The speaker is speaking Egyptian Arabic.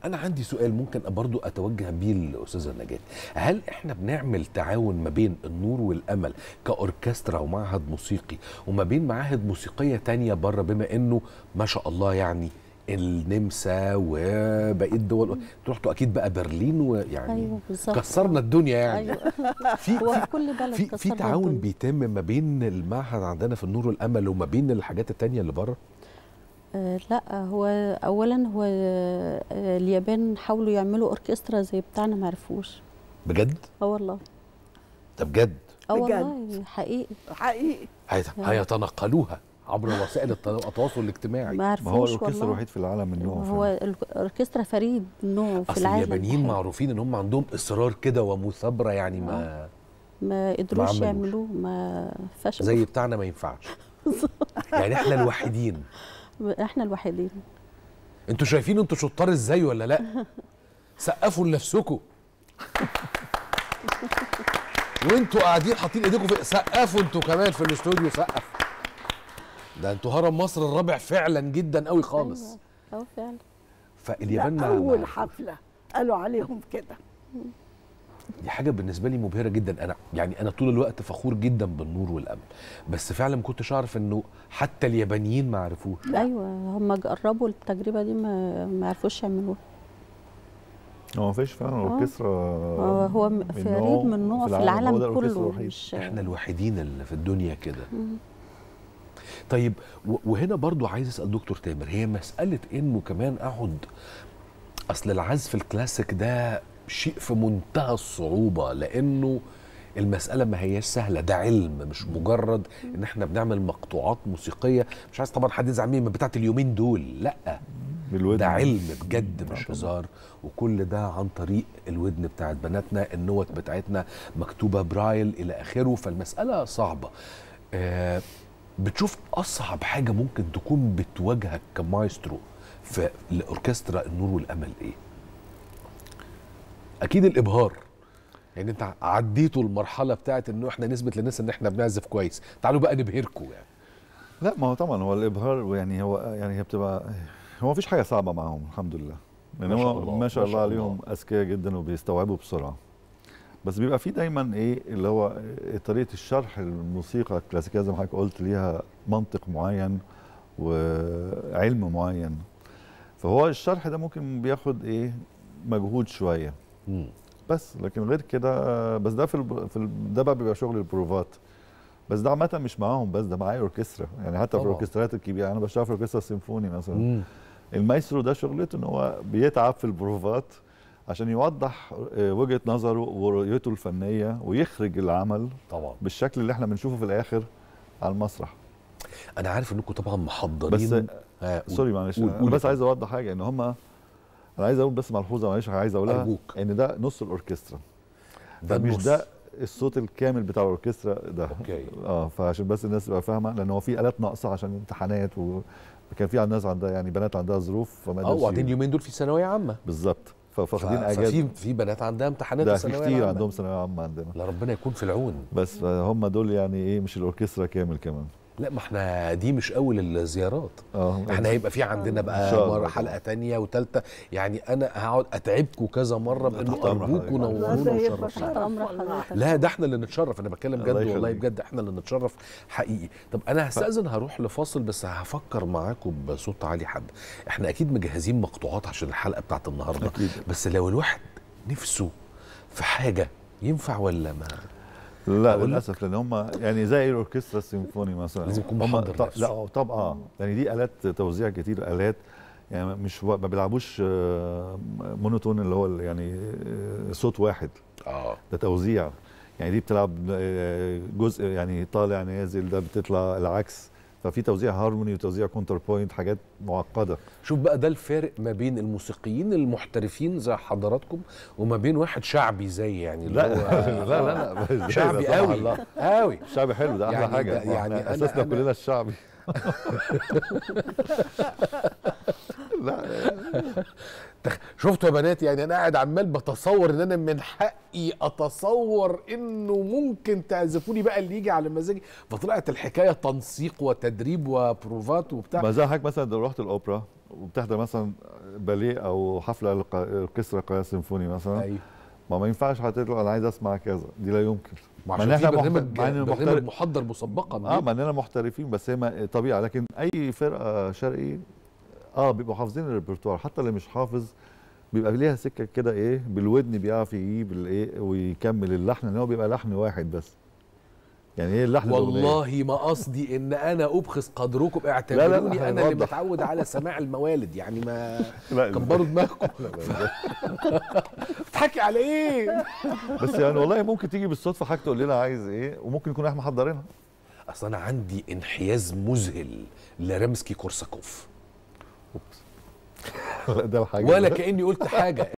انا عندي سؤال ممكن برضو اتوجه بيه للاستاذه نجاة هل احنا بنعمل تعاون ما بين النور والامل كاوركسترا ومعهد موسيقي وما بين معاهد موسيقيه تانية بره بما انه ما شاء الله يعني النمسا وبقيه الدول انتوا رحتوا اكيد بقى برلين ويعني ايوه بالظبط كسرنا الدنيا يعني ايوه في هو في في كل بلد في في كسرنا تعاون الدنيا. بيتم ما بين المعهد عندنا في النور والامل وما بين الحاجات التانية اللي بره آه لا هو اولا هو آه اليابان حاولوا يعملوا اوركسترا زي بتاعنا ما عرفوش بجد اه والله ده بجد اه بجد. والله حقيقي حقيقي هيت- هيتنقلوها عبر وسائل الت- التواصل الاجتماعي ما ما هو عرفوش الاوركسترا والله الوحيد في العالم من نوعه هو فعلاً. الاوركسترا فريد من نوعه في اصل العالم اليابانيين الحقيقي. معروفين ان هم عندهم اصرار كده ومثابره يعني ما ما قدروش عملوش. يعملوه ما فشلوا زي بتاعنا ما ينفعش يعني احنا الوحيدين احنا الوحيدين انتوا شايفين انتوا شطار ازاي ولا لا سقفوا لنفسكم وانتوا قاعدين حاطين ايديكم في سقفوا انتوا كمان في الاستوديو سقف ده انتوا هرم مصر الرابع فعلا جدا قوي خالص أيوة. اه فعلا فاليابان ده ما ما- اول حفله قالوا عليهم كده دي حاجه بالنسبه لي مبهره جدا انا يعني انا طول الوقت فخور جدا بالنور والامل بس فعلا ما كنتش اعرف انه حتى اليابانيين ما عرفوش ايوه هم جربوا التجربه دي ما ما عرفوش يعملوها هو ما فيش فعلا اوركسترا هو هو م- فريد من نوعه في العالم هو ده الأوركسترا كله الوحيد. مش احنا الوحيدين اللي في الدنيا كده طيب و- وهنا برضو عايز اسال دكتور تامر هي مساله انه كمان اقعد اصل العزف الكلاسيك ده شيء في منتهى الصعوبه لانه المسألة ما هياش سهلة ده علم مش مجرد ان احنا بنعمل مقطوعات موسيقية مش عايز طبعا حد يزعل مني من بتاعت اليومين دول لا بالودن ده علم بجد آه مش طبعاً. هزار وكل ده عن طريق الودن بتاعت بناتنا النوت بتاعتنا مكتوبة برايل إلى آخره فالمسألة صعبة آه بتشوف أصعب حاجة ممكن تكون بتواجهك كمايسترو في الأوركسترا النور والأمل إيه؟ أكيد الإبهار يعني أنت عديتوا المرحلة بتاعت إنه إحنا نثبت للناس إن إحنا بنعزف كويس تعالوا بقى نبهركم يعني لا ما هو طبعا هو الابهار يعني هو يعني هي بتبقى هو مفيش حاجه صعبه معاهم الحمد لله لان ما شاء هو الله، ما شاء ما الله شاء عليهم اذكياء جدا وبيستوعبوا بسرعه بس بيبقى في دايما ايه اللي هو طريقه الشرح الموسيقى الكلاسيكيه زي ما حضرتك قلت ليها منطق معين وعلم معين فهو الشرح ده ممكن بياخد ايه مجهود شويه مم. بس لكن غير كده بس ده في الب... في ال... ده بقى بيبقى شغل البروفات بس ده عامة مش معاهم بس ده معايا اوركسترا يعني حتى في طبعا. الاوركسترات الكبيرة انا بشتغل في الاوركسترا السيمفوني مثلا مم. المايسترو ده شغلته ان هو بيتعب في البروفات عشان يوضح آه، وجهة نظره ورؤيته الفنية ويخرج العمل طبعا بالشكل اللي احنا بنشوفه في الاخر على المسرح أنا عارف إنكم طبعا بس محضرين آه قول. سوري معلش قول- انا قول بس يا عايز اوضح حاجة ان هم انا عايز اقول بس ملحوظة معلش عايز اقولها أرجوك. ان ده نص الاوركسترا ده فمش النص. ده الصوت الكامل بتاع الاوركسترا ده أوكي. اه فعشان بس الناس تبقى فاهمه لان هو في الات ناقصه عشان امتحانات وكان في ناس عندها يعني بنات عندها ظروف فما اه قدرش وبعدين ي- اليومين دول في ثانويه عامه بالظبط فواخدين ف- اجازه ففي في بنات عندها امتحانات ده في الثانوية كتير العامة. عندهم ثانويه عامه عندنا لا ربنا يكون في العون بس هم دول يعني ايه مش الاوركسترا كامل كمان لا ما احنا دي مش اول الزيارات اه احنا هيبقى في عندنا إن بقى شاء الله مرة طبعا. حلقه تانية وثالثه يعني انا هقعد اتعبكم كذا مره بانه تحت أمر ارجوكم حضرتك. نورونا ده يبقى وشرفونا شرف أمر والله. حضرتك. لا ده احنا اللي نتشرف انا بتكلم الله جد والله يخليك. بجد احنا اللي نتشرف حقيقي طب انا هستاذن هروح لفاصل بس هفكر معاكم بصوت عالي حد احنا اكيد مجهزين مقطوعات عشان الحلقه بتاعت النهارده أكيد. بس لو الواحد نفسه في حاجه ينفع ولا ما لا أقول لك؟ للاسف لان هم يعني زي الاوركسترا السيمفوني مثلا لازم يكون هم محضر ط- نفسه. لا طبعا يعني دي الات توزيع كتير الات يعني مش و- ما بيلعبوش آه، مونوتون اللي هو ال- يعني آه، صوت واحد اه ده توزيع يعني دي بتلعب آه، جزء يعني طالع نازل ده بتطلع العكس ففي توزيع هارموني وتوزيع كونتر بوينت حاجات معقده شوف بقى ده الفارق ما بين الموسيقيين المحترفين زي حضراتكم وما بين واحد شعبي زي يعني اللي لا هو لا لا لا شعبي سبحان قوي الله. قوي الشعبي حلو ده احلى يعني حاجه ده- يعني يعني أنا- اساسنا أنا- كلنا الشعبي لا تخ- شفتوا يا بنات يعني انا قاعد عمال بتصور ان انا من حقي اتصور انه ممكن تعزفوني بقى اللي يجي على مزاجي فطلعت الحكايه تنسيق وتدريب وبروفات وبتاع ما زي حضرتك مثلا لو رحت الاوبرا وبتحضر مثلا باليه او حفله لق- اوركسترا قياس سيمفوني مثلا ايوه ما ما ينفعش حضرتك تقول انا عايز اسمع كذا دي لا يمكن ما مع عشان إن في إحنا محت- برنامج مع إن برنامج المحترف- محضر مسبقا اه دي. مع اننا محترفين بس هي ما- طبيعه لكن اي فرقه شرقي اه بيبقوا حافظين الريpertoire حتى اللي مش حافظ بيبقى ليها سكه كده ايه بالودن بيعرف يجيب الايه ويكمل اللحن ان هو بيبقى لحن واحد بس يعني ايه اللحن الأغنية. والله ما قصدي ان انا ابخس قدركم لا، اعتبروني لا، انا اللي هنوضح. متعود على سماع الموالد يعني ما لا كبروا دماغكم بتحكي على ايه بس يعني والله ممكن تيجي بالصدفه حاجه تقول لنا عايز ايه وممكن يكون احنا محضرينها اصل انا عندي انحياز مذهل لرمسكي كورساكوف ده الحاجه ولا كاني قلت حاجه